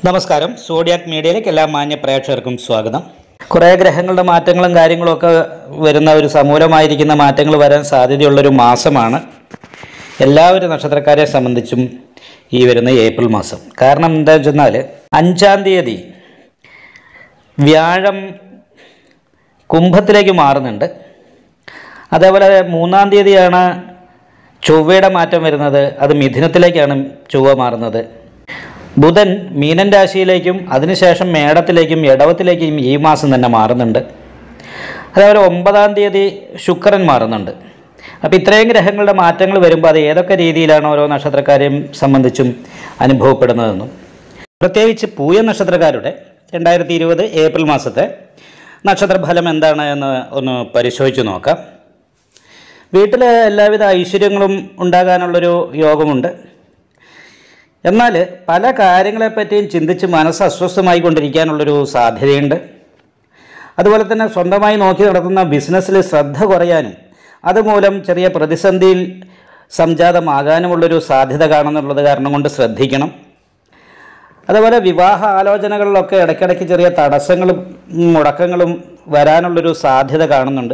നമസ്കാരം സോഡിയാക് മീഡിയയിലേക്ക് എല്ലാ മാന്യ പ്രേക്ഷകർക്കും സ്വാഗതം കുറേ ഗ്രഹങ്ങളുടെ മാറ്റങ്ങളും കാര്യങ്ങളും ഒക്കെ വരുന്ന ഒരു സമൂലമായിരിക്കുന്ന മാറ്റങ്ങൾ വരാൻ സാധ്യതയുള്ളൊരു മാസമാണ് എല്ലാവരും നക്ഷത്രക്കാരെ സംബന്ധിച്ചും ഈ വരുന്ന ഏപ്രിൽ മാസം കാരണം എന്താ വെച്ചെന്നാൽ അഞ്ചാം തീയതി വ്യാഴം കുംഭത്തിലേക്ക് മാറുന്നുണ്ട് അതേപോലെ മൂന്നാം തീയതിയാണ് ചൊവ്വയുടെ മാറ്റം വരുന്നത് അത് മിഥുനത്തിലേക്കാണ് ചൊവ്വ മാറുന്നത് ബുധൻ മീനൻ രാശിയിലേക്കും അതിനുശേഷം മേടത്തിലേക്കും ഇടവത്തിലേക്കും ഈ മാസം തന്നെ മാറുന്നുണ്ട് അതേപോലെ ഒമ്പതാം തീയതി ശുക്രൻ മാറുന്നുണ്ട് അപ്പോൾ ഇത്രയും ഗ്രഹങ്ങളുടെ മാറ്റങ്ങൾ വരുമ്പോൾ അത് ഏതൊക്കെ രീതിയിലാണ് ഓരോ നക്ഷത്രക്കാരെയും സംബന്ധിച്ചും അനുഭവപ്പെടുന്നതെന്നും പ്രത്യേകിച്ച് പൂയ നക്ഷത്രക്കാരുടെ രണ്ടായിരത്തി ഇരുപത് ഏപ്രിൽ മാസത്തെ നക്ഷത്രഫലം എന്താണ് എന്ന് ഒന്ന് പരിശോധിച്ച് നോക്കാം വീട്ടിൽ എല്ലാവിധ ഐശ്വര്യങ്ങളും ഉണ്ടാകാനുള്ളൊരു യോഗമുണ്ട് എന്നാൽ പല കാര്യങ്ങളെപ്പറ്റിയും ചിന്തിച്ച് മനസ്സ് അസ്വസ്ഥമായി കൊണ്ടിരിക്കാനുള്ളൊരു സാധ്യതയുണ്ട് അതുപോലെ തന്നെ സ്വന്തമായി നോക്കി നടത്തുന്ന ബിസിനസ്സിൽ ശ്രദ്ധ കുറയാനും അതുമൂലം ചെറിയ പ്രതിസന്ധിയിൽ സംജാതമാകാനുമുള്ളൊരു സാധ്യത കാണുന്നുള്ളത് കാരണം കൊണ്ട് ശ്രദ്ധിക്കണം അതുപോലെ വിവാഹ ആലോചനകളിലൊക്കെ ഇടയ്ക്കിടയ്ക്ക് ചെറിയ തടസ്സങ്ങളും മുടക്കങ്ങളും വരാനുള്ളൊരു സാധ്യത കാണുന്നുണ്ട്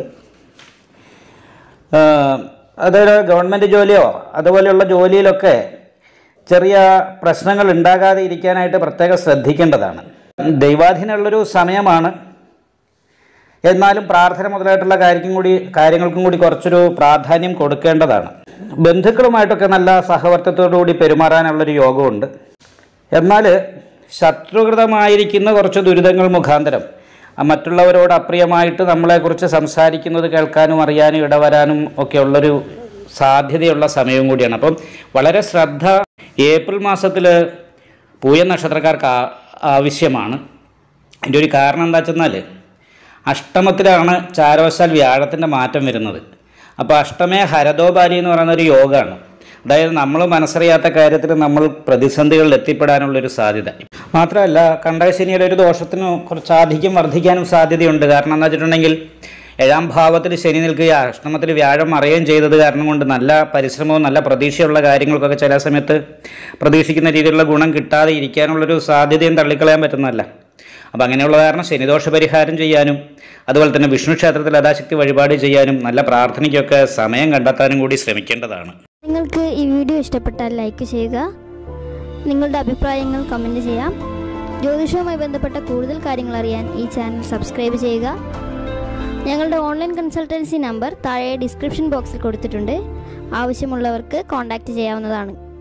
ഏഹ് അതൊരു ഗവൺമെൻറ് ജോലിയോ അതുപോലെയുള്ള ജോലിയിലൊക്കെ ചെറിയ പ്രശ്നങ്ങൾ ഉണ്ടാകാതെ ഇരിക്കാനായിട്ട് പ്രത്യേകം ശ്രദ്ധിക്കേണ്ടതാണ് ദൈവാധീനമുള്ളൊരു സമയമാണ് എന്നാലും പ്രാർത്ഥന മുതലായിട്ടുള്ള കാര്യക്കും കൂടി കാര്യങ്ങൾക്കും കൂടി കുറച്ചൊരു പ്രാധാന്യം കൊടുക്കേണ്ടതാണ് ബന്ധുക്കളുമായിട്ടൊക്കെ നല്ല സഹവർത്തത്തോടു കൂടി പെരുമാറാനുള്ളൊരു യോഗമുണ്ട് എന്നാൽ ശത്രുകൃതമായിരിക്കുന്ന കുറച്ച് ദുരിതങ്ങൾ മുഖാന്തരം ആ മറ്റുള്ളവരോട് അപ്രിയമായിട്ട് നമ്മളെക്കുറിച്ച് സംസാരിക്കുന്നത് കേൾക്കാനും അറിയാനും ഇടവരാനും ഒക്കെ ഉള്ളൊരു സാധ്യതയുള്ള സമയവും കൂടിയാണ് അപ്പം വളരെ ശ്രദ്ധ ഏപ്രിൽ മാസത്തിൽ പൂയ നക്ഷത്രക്കാർക്ക് ആ- ആവശ്യമാണ് അതിൻ്റെ ഒരു കാരണം എന്താ വെച്ചെന്നാൽ അഷ്ടമത്തിലാണ് ചാരവശാൽ വ്യാഴത്തിൻ്റെ മാറ്റം വരുന്നത് അപ്പോൾ അഷ്ടമേ ഹരതോപാരി എന്ന് പറയുന്ന ഒരു യോഗമാണ് അതായത് നമ്മൾ മനസ്സറിയാത്ത കാര്യത്തിൽ നമ്മൾ പ്രതിസന്ധികളിൽ എത്തിപ്പെടാനുള്ളൊരു സാധ്യത മാത്രമല്ല കണ്ടശനിയുടെ ഒരു ദോഷത്തിന് കുറച്ച് അധികം വർദ്ധിക്കാനും സാധ്യതയുണ്ട് കാരണം എന്താ വെച്ചിട്ടുണ്ടെങ്കിൽ ഏഴാം ഭാവത്തിൽ ശനി നിൽക്കുകയും അഷ്ടമത്തിൽ വ്യാഴം മറയുകയും ചെയ്തത് കാരണം കൊണ്ട് നല്ല പരിശ്രമവും നല്ല പ്രതീക്ഷയുള്ള കാര്യങ്ങൾക്കൊക്കെ ചില സമയത്ത് പ്രതീക്ഷിക്കുന്ന രീതിയിലുള്ള ഗുണം കിട്ടാതെ ഇരിക്കാനുള്ളൊരു സാധ്യതയും തള്ളിക്കളയാൻ പറ്റുന്നതല്ല അപ്പോൾ അങ്ങനെയുള്ള കാരണം ശനിദോഷ പരിഹാരം ചെയ്യാനും അതുപോലെ തന്നെ വിഷ്ണു ക്ഷേത്രത്തിൽ യഥാശക്തി വഴിപാട് ചെയ്യാനും നല്ല പ്രാർത്ഥനയ്ക്കൊക്കെ സമയം കണ്ടെത്താനും കൂടി ശ്രമിക്കേണ്ടതാണ് നിങ്ങൾക്ക് ഈ വീഡിയോ ഇഷ്ടപ്പെട്ടാൽ ലൈക്ക് ചെയ്യുക നിങ്ങളുടെ അഭിപ്രായങ്ങൾ കമൻറ്റ് ചെയ്യാം ജ്യോതിഷവുമായി ബന്ധപ്പെട്ട കൂടുതൽ കാര്യങ്ങൾ അറിയാൻ ഈ ചാനൽ സബ്സ്ക്രൈബ് ചെയ്യുക ഞങ്ങളുടെ ഓൺലൈൻ കൺസൾട്ടൻസി നമ്പർ താഴെ ഡിസ്ക്രിപ്ഷൻ ബോക്സിൽ കൊടുത്തിട്ടുണ്ട് ആവശ്യമുള്ളവർക്ക് കോൺടാക്റ്റ് ചെയ്യാവുന്നതാണ്